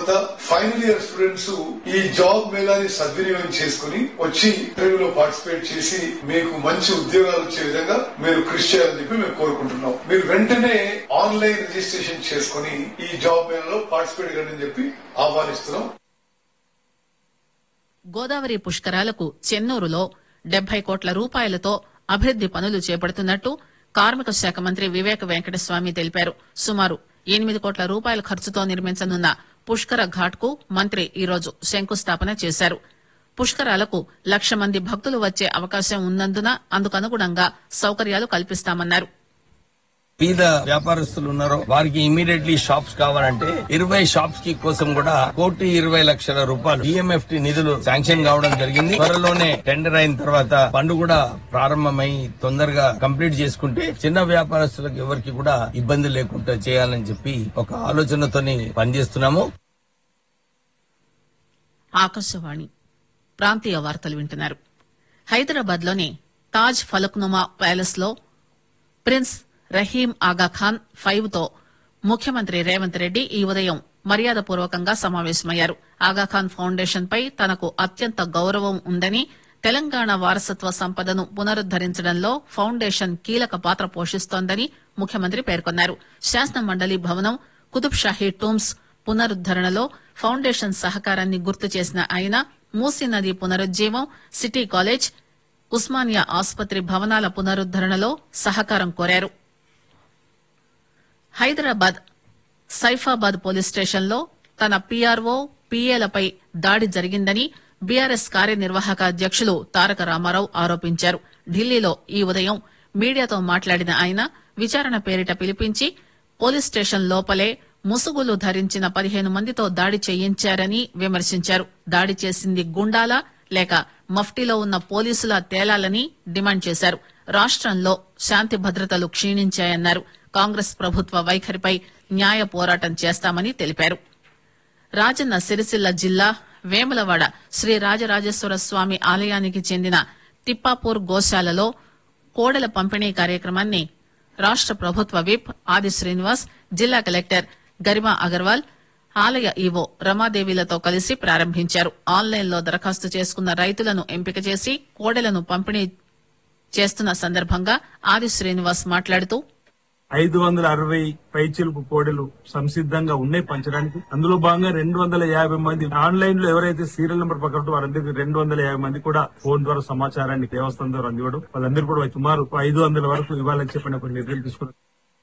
తర్వాత final year students ఈ job మేళాని సద్వినియోగం చేసుకుని వచ్చి ఇంటర్వ్యూలో పార్టిసిపేట్ చేసి మీకు మంచి ఉద్యోగాలు వచ్చే విధంగా మీరు కృషి చేయాలని చెప్పి మేము కోరుకుంటున్నాం మీరు వెంటనే ఆన్లైన్ రిజిస్ట్రేషన్ చేసుకుని ఈ జాబ్ మేళలో పార్టిసిపేట్ కండి చెప్పి ఆహ్వానిస్తున్నాం గోదావరి పుష్కరాలకు చెన్నూరులో డెబ్బై కోట్ల రూపాయలతో అభివృద్ది పనులు చేపడుతున్నట్టు కార్మిక శాఖ మంత్రి వివేక వెంకటస్వామి తెలిపారు సుమారు ఎనిమిది కోట్ల రూపాయల ఖర్చుతో నిర్మించనున్న పుష్కర ఘాట్ కు మంత్రి ఈరోజు శంకుస్థాపన చేశారు పుష్కరాలకు లక్ష మంది భక్తులు వచ్చే అవకాశం ఉన్నందున అందుకనుగుణంగా సౌకర్యాలు కల్పిస్తామన్నారు పేద వ్యాపారస్తులు ఉన్నారో వారికి ఇమీడియట్లీ షాప్స్ కావాలంటే ఇరవై షాప్స్ కి కోసం కూడా కోటి ఇరవై లక్షల రూపాయలు డిఎంఎఫ్టి నిధులు శాంక్షన్ కావడం జరిగింది త్వరలోనే టెండర్ అయిన తర్వాత పనులు కూడా ప్రారంభమై తొందరగా కంప్లీట్ చేసుకుంటే చిన్న వ్యాపారస్తులకు ఎవరికి కూడా ఇబ్బంది లేకుండా చేయాలని చెప్పి ఒక ఆలోచనతోని పనిచేస్తున్నాము ఆకాశవాణి ప్రాంతీయ వార్తలు వింటున్నారు హైదరాబాద్ లోని తాజ్ ఫలక్నుమా ప్యాలెస్ లో ప్రిన్స్ రహీం ఆగాఖాన్ ఫైవ్ తో ముఖ్యమంత్రి రేవంత్ రెడ్డి ఈ ఉదయం మర్యాదపూర్వకంగా సమావేశమయ్యారు ఆగాఖాన్ ఫౌండేషన్ పై తనకు అత్యంత గౌరవం ఉందని తెలంగాణ వారసత్వ సంపదను పునరుద్దరించడంలో ఫౌండేషన్ కీలక పాత్ర పోషిస్తోందని ముఖ్యమంత్రి పేర్కొన్నారు శాసన మండలి భవనం కుతుబ్ షాహీ టూమ్స్ పునరుద్దరణలో ఫౌండేషన్ సహకారాన్ని గుర్తు చేసిన ఆయన మూసీ నది పునరుజ్జీవం సిటీ కాలేజ్ ఉస్మానియా ఆసుపత్రి భవనాల పునరుద్దరణలో సహకారం కోరారు హైదరాబాద్ సైఫాబాద్ పోలీస్ స్టేషన్లో తన పీఆర్ఓ పీఏలపై దాడి జరిగిందని బీఆర్ఎస్ కార్యనిర్వాహక అధ్యక్షులు తారక రామారావు ఆరోపించారు ఢిల్లీలో ఈ ఉదయం మీడియాతో మాట్లాడిన ఆయన విచారణ పేరిట పిలిపించి పోలీస్ స్టేషన్ లోపలే ముసుగులు ధరించిన పదిహేను మందితో దాడి చేయించారని విమర్శించారు దాడి చేసింది గుండాలా లేక మఫ్టీలో ఉన్న పోలీసుల తేలాలని డిమాండ్ చేశారు రాష్టంలో శాంతి భద్రతలు క్షీణించాయన్నారు కాంగ్రెస్ ప్రభుత్వ వైఖరిపై న్యాయ పోరాటం చేస్తామని తెలిపారు రాజన్న సిరిసిల్ల జిల్లా వేములవాడ శ్రీ రాజరాజేశ్వర స్వామి ఆలయానికి చెందిన తిప్పాపూర్ గోశాలలో కోడెల పంపిణీ కార్యక్రమాన్ని రాష్ట ప్రభుత్వ విప్ ఆది శ్రీనివాస్ జిల్లా కలెక్టర్ గరిమా అగర్వాల్ ఆలయ ఈవో రమాదేవిలతో కలిసి ప్రారంభించారు ఆన్లైన్లో దరఖాస్తు చేసుకున్న రైతులను ఎంపిక చేసి కోడెలను పంపిణీ చేస్తున్న సందర్భంగా ఆది శ్రీనివాస్ మాట్లాడుతూ ఐదు వందల అరవై పైచిలుపు కోడెలు సంసిద్ధంగా ఉన్నాయి పంచడానికి అందులో భాగంగా రెండు వందల యాభై మంది ఆన్లైన్ లో ఎవరైతే సీరియల్ నెంబర్ పక్కన వారందరికీ రెండు వందల యాభై మంది కూడా ఫోన్ ద్వారా సమాచారాన్ని దేవస్థానం ద్వారా అందివ్వడం వాళ్ళందరూ కూడా సుమారు ఐదు వందల వరకు ఇవ్వాలని చెప్పిన కొన్ని నిర్ణయం తీసుకున్నారు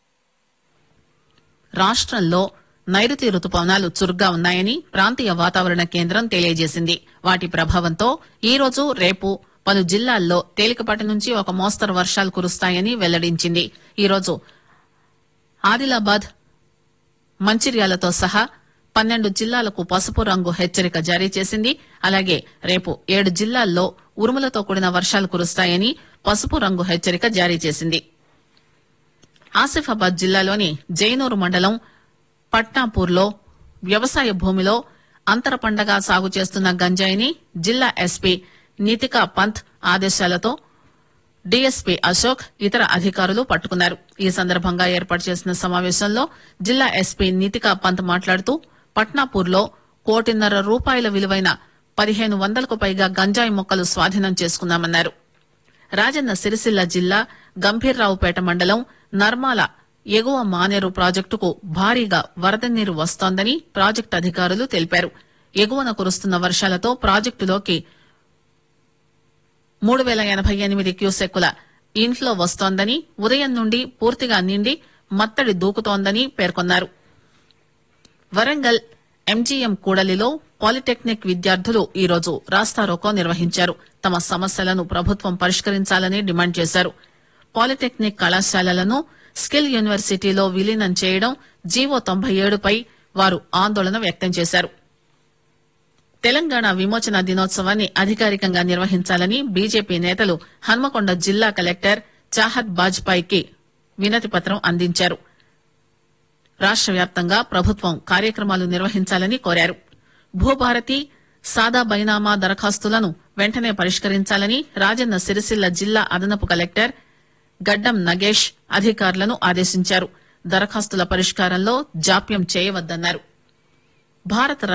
రాష్ట్రంలో నైరుతి రుతుపవనాలు చురుగ్గా ఉన్నాయని ప్రాంతీయ వాతావరణ కేంద్రం తెలియజేసింది వాటి ప్రభావంతో ఈ రోజు రేపు పలు జిల్లాల్లో తేలికపాటి నుంచి ఒక మోస్తరు వర్షాలు కురుస్తాయని వెల్లడించింది ఈ రోజు ఆదిలాబాద్ మంచిర్యాలతో సహా పన్నెండు జిల్లాలకు పసుపు రంగు హెచ్చరిక జారీ చేసింది అలాగే రేపు ఏడు జిల్లాల్లో ఉరుములతో కూడిన వర్షాలు కురుస్తాయని పసుపు రంగు హెచ్చరిక జారీ చేసింది ఆసిఫాబాద్ జిల్లాలోని జైనూరు మండలం పట్నాపూర్లో వ్యవసాయ భూమిలో అంతర పండగ సాగు చేస్తున్న గంజాయిని జిల్లా ఎస్పీ నీతికా పంత్ ఆదేశాలతో డీఎస్పీ అశోక్ ఇతర అధికారులు పట్టుకున్నారు ఈ సందర్భంగా ఏర్పాటు చేసిన సమావేశంలో జిల్లా ఎస్పీ నీతికా పంత్ మాట్లాడుతూ పట్నాపూర్లో కోటిన్నర రూపాయల విలువైన పదిహేను వందలకు పైగా గంజాయి మొక్కలు స్వాధీనం చేసుకున్నామన్నారు రాజన్న సిరిసిల్ల జిల్లా గంభీర్రావుపేట మండలం నర్మాల ఎగువ మానేరు ప్రాజెక్టుకు భారీగా వరద నీరు వస్తోందని ప్రాజెక్టు అధికారులు తెలిపారు ఎగువన కురుస్తున్న వర్షాలతో ప్రాజెక్టులోకి మూడు పేల ఎనబై ఎనిమిది క్యూసెక్కుల ఇన్ఫ్లో వస్తోందని ఉదయం నుండి పూర్తిగా నిండి మత్తడి దూకుతోందని పేర్కొన్నారు వరంగల్ ఎంజీఎం కూడలిలో పాలిటెక్నిక్ విద్యార్థులు ఈరోజు రాస్తారోకో నిర్వహించారు తమ సమస్యలను ప్రభుత్వం పరిష్కరించాలని డిమాండ్ చేశారు పాలిటెక్నిక్ కళాశాలలను స్కిల్ యూనివర్సిటీలో విలీనం చేయడం జీవో తొంభై ఏడుపై వారు ఆందోళన వ్యక్తం చేశారు తెలంగాణ విమోచన దినోత్సవాన్ని అధికారికంగా నిర్వహించాలని బీజేపీ నేతలు హన్మకొండ జిల్లా కలెక్టర్ చాహత్ బాజ్పాయికి వినతి పత్రం అందించారు రాష్ట వ్యాప్తంగా ప్రభుత్వం కార్యక్రమాలు నిర్వహించాలని కోరారు భూభారతి సాదా బైనామా దరఖాస్తులను వెంటనే పరిష్కరించాలని రాజన్న సిరిసిల్ల జిల్లా అదనపు కలెక్టర్ గడ్డం నగేష్ అధికారులను ఆదేశించారు దరఖాస్తుల పరిష్కారంలో జాప్యం చేయవద్దన్నారు భారత